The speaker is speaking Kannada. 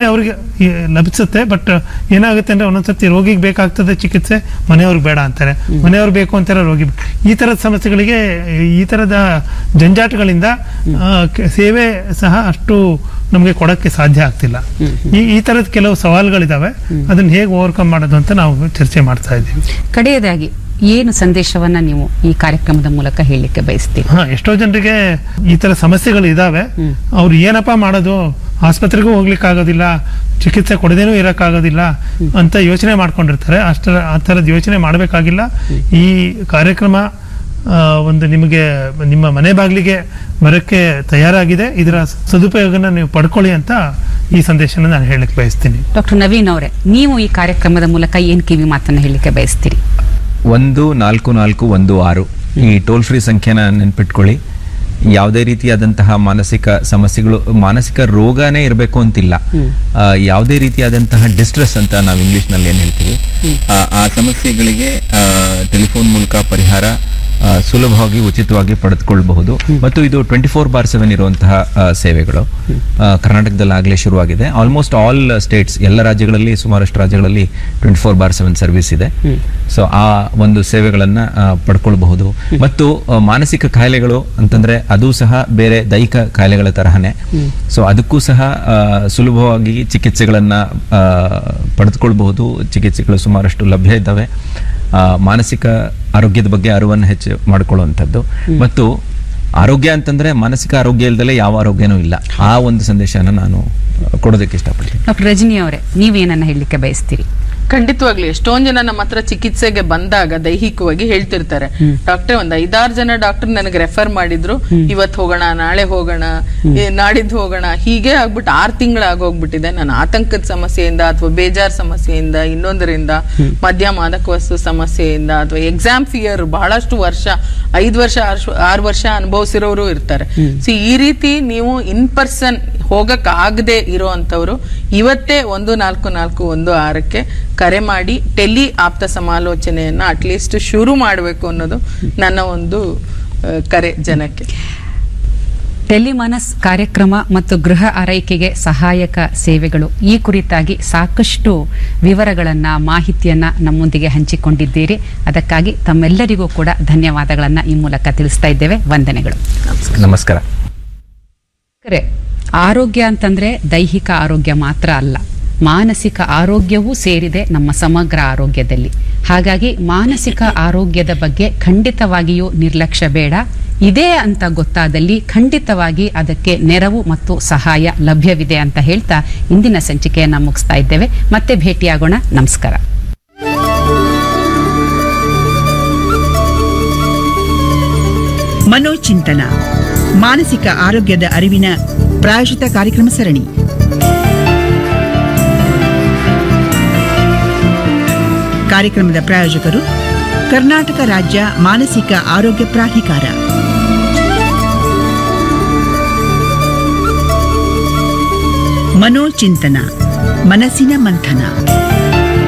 ಅವ್ರಿಗೆ ಈ ಲಭಿಸುತ್ತೆ ಬಟ್ ಏನಾಗುತ್ತೆ ಅಂದ್ರೆ ಒಂದೊಂದ್ಸತಿ ರೋಗಿಗೆ ಬೇಕಾಗ್ತದೆ ಚಿಕಿತ್ಸೆ ಮನೆಯವ್ರಿಗೆ ಬೇಡ ಅಂತಾರೆ ಮನೆಯವ್ರು ಬೇಕು ಅಂತಾರೆ ರೋಗಿ ಬೇ- ಈ ತರದ ಸಮಸ್ಯೆಗಳಿಗೆ ಈ ತರದ ಜಂಜಾಟಗಳಿಂದ ಆ, ಕೆ- ಸೇವೆ ಸಹ ಅಷ್ಟು ನಮಗೆ ಕೊಡಕ್ಕೆ ಸಾಧ್ಯ ಆಗ್ತಿಲ್ಲ ಈ ಈ ತರದ ಕೆಲವು ಸವಾಲುಗಳಿದಾವೆ ಅದನ್ನ ಹೇಗೆ ಓವರ್ಕಮ್ ಮಾಡೋದು ಅಂತ ನಾವು ಚರ್ಚೆ ಮಾಡ್ತಾ ಇದ್ದೀವಿ ಕಡೆಯದಾಗಿ ಏನು ಸಂದೇಶವನ್ನ ನೀವು ಈ ಕಾರ್ಯಕ್ರಮದ ಮೂಲಕ ಹೇಳಲಿಕ್ಕೆ ಬಯಸ್ತೀರಿ ಹಾ ಎಷ್ಟೋ ಜನರಿಗೆ ಈ ತರ ಸಮಸ್ಯೆಗಳು ಇದಾವೆ ಅವ್ರು ಏನಪ್ಪಾ ಮಾಡೋದು ಆಸ್ಪತ್ರೆಗೂ ಹೋಗ್ಲಿಕ್ಕೆ ಆಗೋದಿಲ್ಲ ಚಿಕಿತ್ಸೆ ಕೊಡದೇನೂ ಇರೋಕ್ಕಾಗೋದಿಲ್ಲ ಅಂತ ಯೋಚನೆ ಮಾಡ್ಕೊಂಡಿರ್ತಾರೆ ಅಷ್ಟರ ಆ ಥರದ ಯೋಚನೆ ಮಾಡಬೇಕಾಗಿಲ್ಲ ಈ ಕಾರ್ಯಕ್ರಮ ಆ, ಒಂದು ನಿಮಗೆ ನಿಮ್ಮ ಮನೆ ಬಾಗಿಲಿಗೆ ಬರೋಕ್ಕೆ ತಯಾರಾಗಿದೆ ಇದರ ಸದುಪಯೋಗನ ನೀವು ಪಡ್ಕೊಳ್ಳಿ ಅಂತ ಈ ಸಂದೇಶನ ನಾನು ಹೇಳಕ್ಕೆ ಬಯಸ್ತೀನಿ ಡಾಕ್ಟರ್ ನವೀನ್ ಅವರೇ ನೀವು ಈ ಕಾರ್ಯಕ್ರಮದ ಮೂಲಕ ಏನ್ ಕಿವಿ ಮಾತನ್ನ ಹೇಳಲಿಕ್ಕೆ ಬಯಸ್ತೀರಿ ಒಂದು ನಾಲ್ಕು ನಾಲ್ಕು ಒಂದು ಆರು ಈ ಟೋಲ್ ಫ್ರೀ ಸಂಖ್ಯೆನ ನೆನ್ಪಿಟ್ಕೊಳ್ಳಿ ಯಾವುದೇ ರೀತಿಯಾದಂತಹ ಮಾನಸಿಕ ಸಮಸ್ಯೆಗಳು ಮಾನಸಿಕ ರೋಗನೇ ಇರಬೇಕು ಅಂತಿಲ್ಲ ಆ, ಯಾವುದೇ ರೀತಿಯಾದಂತಹ ಡಿಸ್ಟ್ರೆಸ್ ಅಂತ ನಾವು ಇಂಗ್ಲಿಷ್ನಲ್ಲಿ ಏನು ಹೇಳ್ತೀವಿ ಆ, ಆ ಸಮಸ್ಯೆಗಳಿಗೆ ಟೆಲಿಫೋನ್ ಮೂಲಕ ಪರಿಹಾರ ಆ, ಸುಲಭವಾಗಿ ಉಚಿತವಾಗಿ ಪಡೆದುಕೊಳ್ಳಬಹುದು ಮತ್ತು ಇದು ಟ್ವೆಂಟಿ ಫೋರ್ ಬಾರ್ ಸೆವೆನ್ ಇರುವಂತಹ ಆ, ಸೇವೆಗಳು ಆ, ಕರ್ನಾಟಕದಲ್ಲಿ ಆಗಲೇ ಶುರುವಾಗಿದೆ ಆಲ್ಮೋಸ್ಟ್ ಆಲ್ ಸ್ಟೇಟ್ಸ್ ಎಲ್ಲ ರಾಜ್ಯಗಳಲ್ಲಿ ಸುಮಾರಷ್ಟು ರಾಜ್ಯಗಳಲ್ಲಿ twenty four by seven service ಇದೆ ಸೊ ಆ ಒಂದು ಸೇವೆಗಳನ್ನ ಆ, ಪಡ್ಕೊಳ್ಬಹುದು ಮತ್ತು ಆ, ಮಾನಸಿಕ ಕಾಯಿಲೆಗಳು ಅಂತಂದ್ರೆ ಅದು ಸಹ ಬೇರೆ ದೈಹಿಕ ಕಾಯಿಲೆಗಳ ತರಹನೇ ಸೊ ಅದಕ್ಕೂ ಸಹ ಆ, ಸುಲಭವಾಗಿ ಚಿಕಿತ್ಸೆಗಳನ್ನ ಆ, ಪಡೆದುಕೊಳ್ಬಹುದು ಚಿಕಿತ್ಸೆಗಳು ಸುಮಾರಷ್ಟು ಲಭ್ಯ ಇದ್ದಾವೆ ಆ, ಮಾನಸಿಕ ಆರೋಗ್ಯದ ಬಗ್ಗೆ ಅರಿವನ್ನು ಹೆಚ್ಚು ಮಾಡಿಕೊಳ್ಳುವಂಥದ್ದು ಮತ್ತು ಆರೋಗ್ಯ ಅಂತಂದ್ರೆ ಮಾನಸಿಕ ಆರೋಗ್ಯ ಇಲ್ದಲೆ ಯಾವ ಆರೋಗ್ಯನೂ ಇಲ್ಲ ಆ ಒಂದು ಸಂದೇಶನ ನಾನು ಕೊಡೋದಕ್ಕೆ ಇಷ್ಟಪಡ್ತೀನಿ ಡಾಕ್ಟರ್ ರಜನಿ ಅವರೇ ನೀವೇನನ್ನ ಹೇಳಲಿಕ್ಕೆ ಬಯಸ್ತೀರಿ ಖಂಡಿತವಾಗ್ಲಿ ಎಷ್ಟೊಂದ್ ಜನ ನಮ್ಮ ಹತ್ರ ಚಿಕಿತ್ಸೆಗೆ ಬಂದಾಗ ದೈಹಿಕವಾಗಿ ಹೇಳ್ತಿರ್ತಾರೆ ಡಾಕ್ಟರ್ ಒಂದ್ ಐದಾರು ಜನ ಡಾಕ್ಟರ್ ನನಗೆ ರೆಫರ್ ಮಾಡಿದ್ರು ಇವತ್ ಹೋಗೋಣ ನಾಳೆ ಹೋಗೋಣ ಏ, ನಾಡಿದ್ದು ಹೋಗೋಣ ಹೀಗೆ ಆಗ್ಬಿಟ್ಟು ಆರ್ ತಿಂಗಳು ಆಗೋಗ್ಬಿಟ್ಟಿದೆ ನಾನು ಆತಂಕದ ಸಮಸ್ಯೆಯಿಂದ ಅಥವಾ ಬೇಜಾರ್ ಸಮಸ್ಯೆಯಿಂದ ಇನ್ನೊಂದರಿಂದ ಮದ್ಯ ಮಾದಕ ವಸ್ತು ಸಮಸ್ಯೆಯಿಂದ ಅಥವಾ ಎಕ್ಸಾಮ್ ಫಿಯರ್ ಬಹಳಷ್ಟು ವರ್ಷ ಐದು ವರ್ಷ ಆರು- ಆರು ವರ್ಷ ಅನುಭವಿಸಿರೋರು ಇರ್ತಾರೆ ಸೊ ಈ ರೀತಿ ನೀವು ಇನ್ ಪರ್ಸನ್ ಹೋಗಕ್ ಆಗದೆ ಇರೋ ಅಂತವ್ರು ಇವತ್ತೇ ಒಂದು ನಾಲ್ಕು ನಾಲ್ಕು ಒಂದು ಆರಕ್ಕೆ ಕರೆ ಮಾಡಿ ಟೆಲಿ ಆಪ್ತ ಸಮಾಲೋಚನೆಯನ್ನ ಅಟ್ಲೀಸ್ಟ್ ಶುರು ಮಾಡಬೇಕು ಅನ್ನೋದು ನನ್ನ ಒಂದು ಆ, ಕರೆ ಜನಕ್ಕೆ ಟೆಲಿಮನಸ್ ಕಾರ್ಯಕ್ರಮ ಮತ್ತು ಗೃಹ ಆರೈಕೆಗೆ ಸಹಾಯಕ ಸೇವೆಗಳು ಈ ಕುರಿತಾಗಿ ಸಾಕಷ್ಟು ವಿವರಗಳನ್ನ ಮಾಹಿತಿಯನ್ನ ನಮ್ಮೊಂದಿಗೆ ಹಂಚಿಕೊಂಡಿದ್ದೀರಿ ಅದಕ್ಕಾಗಿ ತಮ್ಮೆಲ್ಲರಿಗೂ ಕೂಡ ಧನ್ಯವಾದಗಳನ್ನ ಈ ಮೂಲಕ ತಿಳಿಸ್ತಾ ಇದ್ದೇವೆ ವಂದನೆಗಳು ನಮಸ್ಕಾರ ಕರೆ ಆರೋಗ್ಯ ಅಂತಂದ್ರೆ ದೈಹಿಕ ಆರೋಗ್ಯ ಮಾತ್ರ ಅಲ್ಲ ಮಾನಸಿಕ ಆರೋಗ್ಯವೂ ಸೇರಿದೆ ನಮ್ಮ ಸಮಗ್ರ ಆರೋಗ್ಯದಲ್ಲಿ ಹಾಗಾಗಿ ಮಾನಸಿಕ ಆರೋಗ್ಯದ ಬಗ್ಗೆ ಖಂಡಿತವಾಗಿಯೂ ನಿರ್ಲಕ್ಷ್ಯ ಬೇಡ ಇದೆ ಅಂತ ಗೊತ್ತಾದಲ್ಲಿ ಖಂಡಿತವಾಗಿ ಅದಕ್ಕೆ ನೆರವು ಮತ್ತು ಸಹಾಯ ಲಭ್ಯವಿದೆ ಅಂತ ಹೇಳ್ತಾ ಇಂದಿನ ಸಂಚಿಕೆಯನ್ನ ಮುಗಿಸ್ತಾ ಇದ್ದೇವೆ ಮತ್ತೆ ಭೇಟಿಯಾಗೋಣ ನಮಸ್ಕಾರ ಮನೋಚಿಂತನ ಮಾನಸಿಕ ಆರೋಗ್ಯದ ಅರಿವಿನ ಪ್ರಾಯೋಜಿತ ಕಾರ್ಯಕ್ರಮ ಸರಣಿ ಕಾರ್ಯಕ್ರಮದ ಪ್ರಾಯೋಜಕರು ಕರ್ನಾಟಕ ರಾಜ್ಯ ಮಾನಸಿಕ ಆರೋಗ್ಯ ಪ್ರಾಧಿಕಾರ ಮನೋಚಿಂತನ ಮನಸ್ಸಿನ ಮಂಥನ